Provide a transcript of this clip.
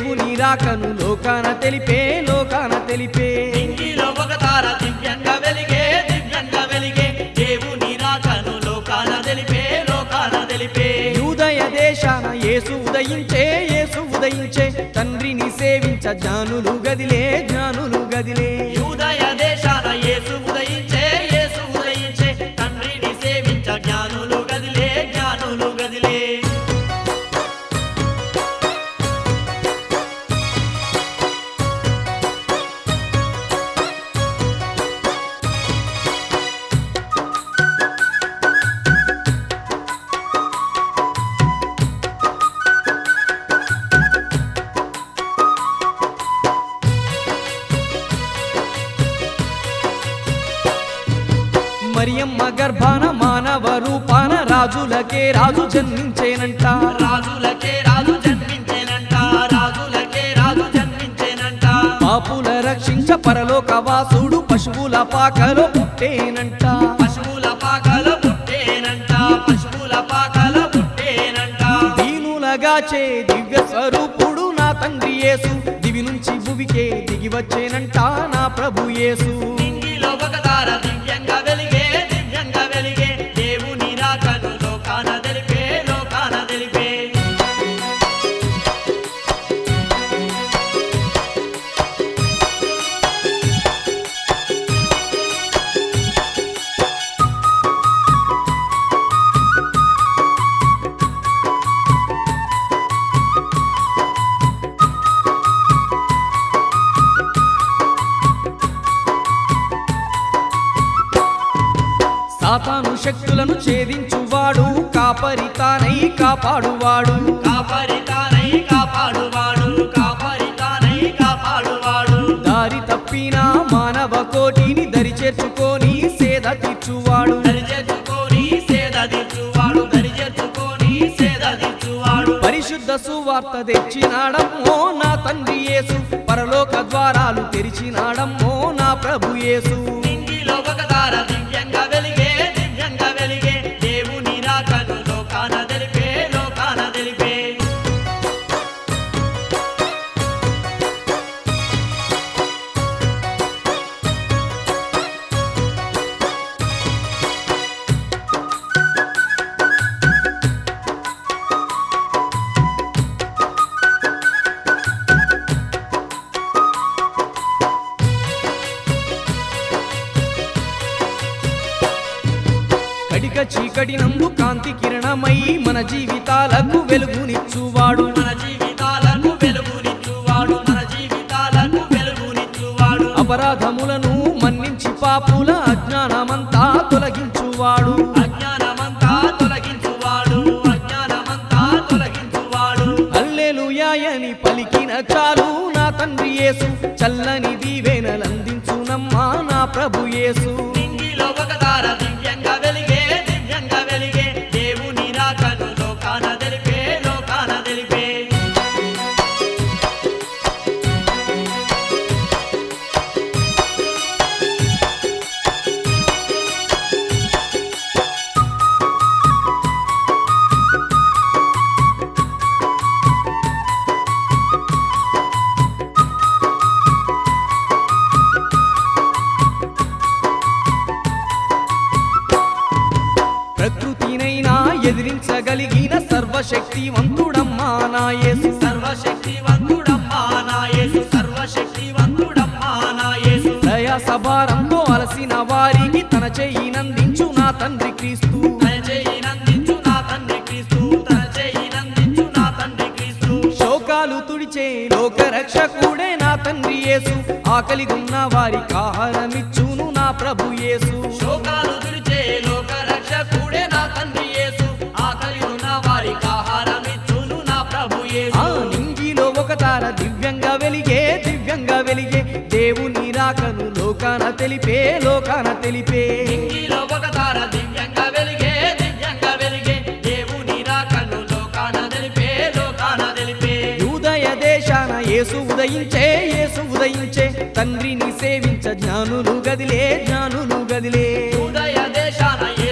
దేవుని రాకను లోకాన తెలిపే లోకాన తెలిపే ఇంగిలో ఒక తార దివ్యంగా వెలిగే దివ్యంగా వెలిగే దేవుని రాకను లోకాన తెలిపే లోకాన తెలిపే యూదయ దేశాన యేసు ఉదయించే యేసు ఉదయించే తండ్రిని సేవించ జ్ఞానులు గదిలే జ్ఞానులు గదిలే యూదయ దేశాన యేసు ఉదయించే యేసు ఉదయించే తండ్రిని సేవించ జ్ఞానులు గదిలే జ్ఞానులు గదిలే మరియమ్మ గర్భాన మానవ రూపాన రాజులకే రాజు జన్మించేనంట రాజులకే రాజు జన్మించేనంట రాజులకే రాజు జన్మించేనంట పాపుల రక్షించ పరలోక వాసుడు పశువుల పాకలో పుట్టేనంట పశువుల పాకల పుట్టేనంట పశువుల పాకల పుట్టేనంట దీనులగాచే దివ్య స్వరూపుడు నా తండ్రి యేసు దివి నుంచి భువికే దిగి వచ్చేనంట నా ప్రభు యేసు నింగిలో ఒక తార దివ్యంగా వెలిగే దివ్యంగా వెలిగే దేవుని రాకను లోకాన తెలిపే లోకాన తెలిపే సాతాను శక్తులను ఛేదించువాడు కాపరి తానై కాపాడువాడు కాపరి తానై కాపాడువాడు కాపరి తానై కాపాడువాడు దారి తప్పిన మానవ కోటిని దరి చేర్చుకొని సేద తీర్చువాడు దరిచేర్చుకొని సేద తీర్చువాడు దరిచేర్చుకొని సేద తీర్చువాడు పరిశుద్ధ సువార్త తెచ్చినాడమ్మో నా తండ్రి యేసు పరలోక ద్వారాలు తెరిచినాడమ్మో నా ప్రభు యేసు నింగిలో ఒక తార దివ్యంగా వెలిగే దివ్యంగా వెలిగే దేవుని రాకను లోకాన తెలిపే లోకాన తెలిపే కడిక చీకటి నందు కాంతి కిరణమై మన జీవితాలకు వెలుగునిచ్చువాడు మన జీవితాలకు వెలుగునిచ్చువాడు మన జీవితాలకు వెలుగునిచ్చువాడు అపరాధములను మన్నించి పాపుల అజ్ఞానమంతా తొలగించువాడు అజ్ఞానమంతా తొలగించువాడు అజ్ఞానమంతా తొలగించువాడు అల్లెలుయాయని పలికిన చాలు నా తండ్రి యేసు చల్లని దీవెనలందించునమ్మా నా ప్రభు యేసు నింగిలో ఒక తార దివ్యంగా వెలిగే దివ్యంగా వెలిగే దేవుని రాకను లోకాన తెలిపే లోకాన తెలిపే ప్రకృతినైనా ఎదిరించగలిగిన సర్వశక్తివంతుడమ్మా నా యేసు సర్వశక్తివంతుడమ్మా నా యేసు సర్వశక్తివంతుడమ్మా నా యేసు ప్రయాస భారంతో అలసిన వారికి తన చెయ్యి నందించు నా తండ్రి క్రీస్తు తన చేయి నందించు నా తండ్రి క్రీస్తు తన చేయి నందించు నా తండ్రి క్రీస్తు శోకాలు తుడిచే లోక రక్షకుడే నా తండ్రి యేసు ఆకలిగున్న వారికి ఆహారమిచ్చును నా ప్రభు యేసు శోకాలు తుడిచే లోక రక్షకుడే నా తండ్రి యేసు ఆకలి ఉన్న వారికి ఆహారమిచ్చును నా ప్రభు ఆ యేసు నింగిలో ఒక తార దివ్యంగా వెలిగే దివ్యంగా వెలిగే దేవుని రాకను లోకాన తెలిపే లోకాన తెలిపే ఇంగిలో ఒక తార దివ్యంగా వెలిగే దివ్యంగా వెలిగే దేవుని రాకను లోకాన తెలిపే లోకాన తెలిపే యూదయ దేశాన యేసు ఉదయించే యేసు ఉదయించే తండ్రిని సేవించ జ్ఞానులు గదిలే జ్ఞానులు గదిలే ఉదయ దేశాన